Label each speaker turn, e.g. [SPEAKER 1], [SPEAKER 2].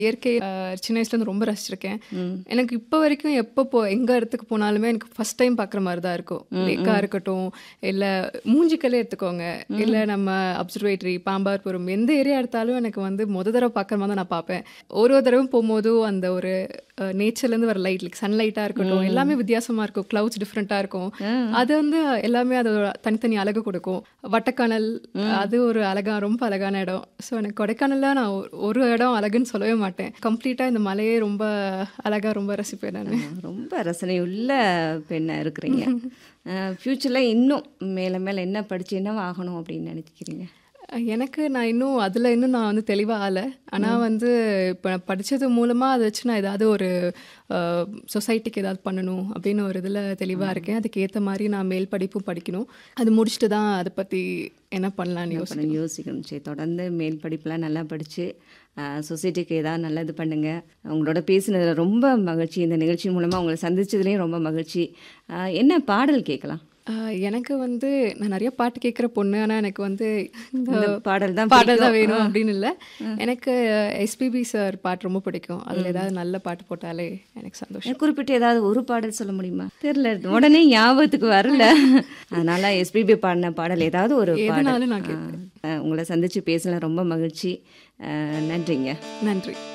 [SPEAKER 1] இயற்கை அஹ், சின்ன வயசுலேருந்து ரொம்ப ரசிச்சிருக்கேன்
[SPEAKER 2] ம்.
[SPEAKER 1] எனக்கு இப்போ வரைக்கும் எப்போ போ எங்கே இடத்துக்கு போனாலுமே எனக்கு ஃபர்ஸ்ட் டைம் பார்க்குற மாதிரி தான் இருக்கும் லேக்காக இருக்கட்டும் இல்லை மூஞ்சிக்கலே எடுத்துக்கோங்க இல்லை நம்ம அப்சர்வேட்டரி பாம்பார்புரம் எந்த ஏரியா எடுத்தாலும் எனக்கு வந்து முத தடவை பார்க்குற மாதிரி தான் நான் பார்ப்பேன் ஒரு ஒரு தடவை போகும்போதும் அந்த ஒரு நேச்சர்லேருந்து வர லைட் லைக் சன்லைட்டாக இருக்கட்டும் எல்லாமே வித்தியாசமாக இருக்கும் க்ளவுட்ஸ் டிஃப்ரெண்ட்டாக இருக்கும் அது வந்து எல்லாமே அது ஒரு தனித்தனி அழகு கொடுக்கும் வட்டக்கானல் அது ஒரு அழகா ரொம்ப அழகான இடம் ஸோ எனக்கு கொடைக்கானல்ல நான் ஒரு- ஒரு இடம் அழகுன்னு சொல்லவே மாட்டேன் கம்ப்ளீட்டாக இந்த மலையே ரொம்ப அழகா ரொம்ப ரசிப்பேன் நான்
[SPEAKER 2] ரொம்ப ரசனை உள்ள பெண்ணாக இருக்கிறீங்க ஃப்யூச்சரில் இன்னும் மேலே மேலே என்ன படித்து என்னவா ஆகணும் அப்படின்னு நினைக்கிறீங்க
[SPEAKER 1] எனக்கு நான் இன்னும் அதில் இன்னும் நான் வந்து தெளிவாக ஆகலை ஆனால் வந்து இப்போ நான் படித்தது மூலமாக அதை வச்சு நான் ஏதாவது ஒரு சொசைட்டிக்கு ஏதாவது பண்ணணும் அப்படின்னு ஒரு இதில் தெளிவாக இருக்கேன் அதுக்கு ஏற்ற மாதிரி நான் மேல் படிப்பும் படிக்கணும் அது முடிச்சுட்டு தான் அதை பற்றி என்ன பண்ணலான்னு யோசி
[SPEAKER 2] அப்புறம் யோசிக்கணும் சரி தொடர்ந்து மேல் படிப்புலாம் நல்லா படித்து சொசைட்டிக்கு ஏதாவது நல்லது பண்ணுங்கள் உங்களோட பேசினதில் ரொம்ப மகிழ்ச்சி இந்த நிகழ்ச்சி மூலமாக உங்களை சந்திச்சதுலேயும் ரொம்ப மகிழ்ச்சி ஆஹ் என்ன பாடல் கேட்கலாம்
[SPEAKER 1] ஆஹ் எனக்கு வந்து நான் நிறைய பாட்டு கேட்குற பொண்ணு ஆனால் எனக்கு வந்து இந்த
[SPEAKER 2] இந்த பாடல் தான்
[SPEAKER 1] பாடல் தான் வேணும் அப்படின்னு இல்லை எனக்கு எஸ்பிபி சார் பாட்டு ரொம்ப பிடிக்கும் அதில் ஏதாவது நல்ல பாட்டு போட்டாலே எனக்கு சந்தோஷம்
[SPEAKER 2] குறிப்பிட்டு ஏதாவது ஒரு பாடல் சொல்ல முடியுமா தெரியல உடனே ஞாபகத்துக்கு வரல அதனால எஸ்பிபி பாடின பாடல் ஏதாவது ஒரு பாடல்
[SPEAKER 1] எதுனாலும் நான் கேட்பேன்
[SPEAKER 2] ஆஹ் உங்களை சந்திச்சு பேசல ரொம்ப மகிழ்ச்சி ஆஹ் நன்றிங்க
[SPEAKER 1] நன்றி